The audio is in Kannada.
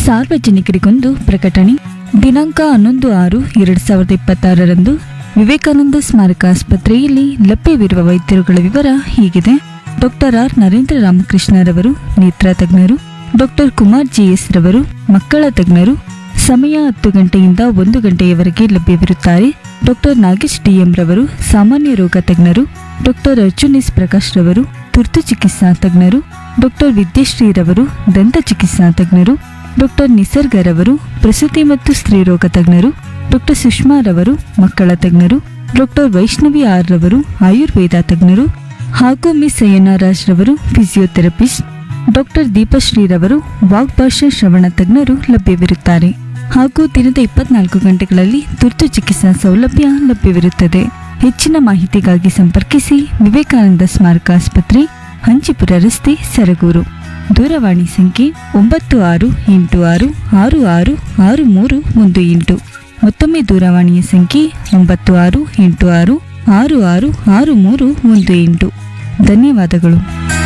ಸಾರ್ವಜನಿಕರಿಗೊಂದು ಪ್ರಕಟಣೆ ದಿನಾಂಕ ಹನ್ನೊಂದು ಆರು ಎರಡು ಸಾವಿರದ ಇಪ್ಪತ್ತಾರರಂದು ವಿವೇಕಾನಂದ ಸ್ಮಾರಕ ಆಸ್ಪತ್ರೆಯಲ್ಲಿ ಲಭ್ಯವಿರುವ ವೈದ್ಯರುಗಳ ವಿವರ ಹೀಗಿದೆ ಡಾಕ್ಟರ್ ಆರ್ ನರೇಂದ್ರ ರಾಮಕೃಷ್ಣರವರು ನೇತ್ರ ತಜ್ಞರು ಡಾಕ್ಟರ್ ಕುಮಾರ್ ಜಿಎಸ್ ರವರು ಮಕ್ಕಳ ತಜ್ಞರು ಸಮಯ ಹತ್ತು ಗಂಟೆಯಿಂದ ಒಂದು ಗಂಟೆಯವರೆಗೆ ಲಭ್ಯವಿರುತ್ತಾರೆ ಡಾಕ್ಟರ್ ನಾಗೇಶ್ ಡಿಎಂ ರವರು ಸಾಮಾನ್ಯ ರೋಗ ತಜ್ಞರು ಡಾಕ್ಟರ್ ಅರ್ಜುನ್ ಎಸ್ ಪ್ರಕಾಶ್ ರವರು ತುರ್ತು ಚಿಕಿತ್ಸಾ ತಜ್ಞರು ಡಾಕ್ಟರ್ ವಿದ್ಯಶ್ರೀ ರವರು ದಂತ ಚಿಕಿತ್ಸಾ ತಜ್ಞರು ಡಾಕ್ಟರ್ ನಿಸರ್ಗ ರವರು ಪ್ರಸೂತಿ ಮತ್ತು ಸ್ತ್ರೀರೋಗ ತಜ್ಞರು ಡಾಕ್ಟರ್ ಸುಷ್ಮಾ ರವರು ಮಕ್ಕಳ ತಜ್ಞರು ಡಾಕ್ಟರ್ ವೈಷ್ಣವಿ ಆರ್ ರವರು ಆಯುರ್ವೇದ ತಜ್ಞರು ಹಾಗೂ ಮಿಸ್ ಅಯ್ಯನಾರಾಜ್ ರವರು ಫಿಸಿಯೋಥೆರಪಿಸ್ಟ್ ಡಾಕ್ಟರ್ ದೀಪಶ್ರೀ ರವರು ವಾಗ್ಭಾಷಾ ಶ್ರವಣ ತಜ್ಞರು ಲಭ್ಯವಿರುತ್ತಾರೆ ಹಾಗೂ ದಿನದ ಇಪ್ಪತ್ನಾಲ್ಕು ಗಂಟೆಗಳಲ್ಲಿ ತುರ್ತು ಚಿಕಿತ್ಸಾ ಸೌಲಭ್ಯ ಲಭ್ಯವಿರುತ್ತದೆ ಹೆಚ್ಚಿನ ಮಾಹಿತಿಗಾಗಿ ಸಂಪರ್ಕಿಸಿ ವಿವೇಕಾನಂದ ಸ್ಮಾರಕ ಆಸ್ಪತ್ರೆ ಹಂಚಿಪುರ ರಸ್ತೆ ಸರಗೂರು ದೂರವಾಣಿ ಸಂಖ್ಯೆ ಒಂಬತ್ತು ಆರು ಎಂಟು ಆರು ಆರು ಆರು ಆರು ಮೂರು ಒಂದು ಎಂಟು ಮತ್ತೊಮ್ಮೆ ದೂರವಾಣಿಯ ಸಂಖ್ಯೆ ಒಂಬತ್ತು ಆರು ಎಂಟು ಆರು ಆರು ಆರು ಆರು ಮೂರು ಒಂದು ಎಂಟು ಧನ್ಯವಾದಗಳು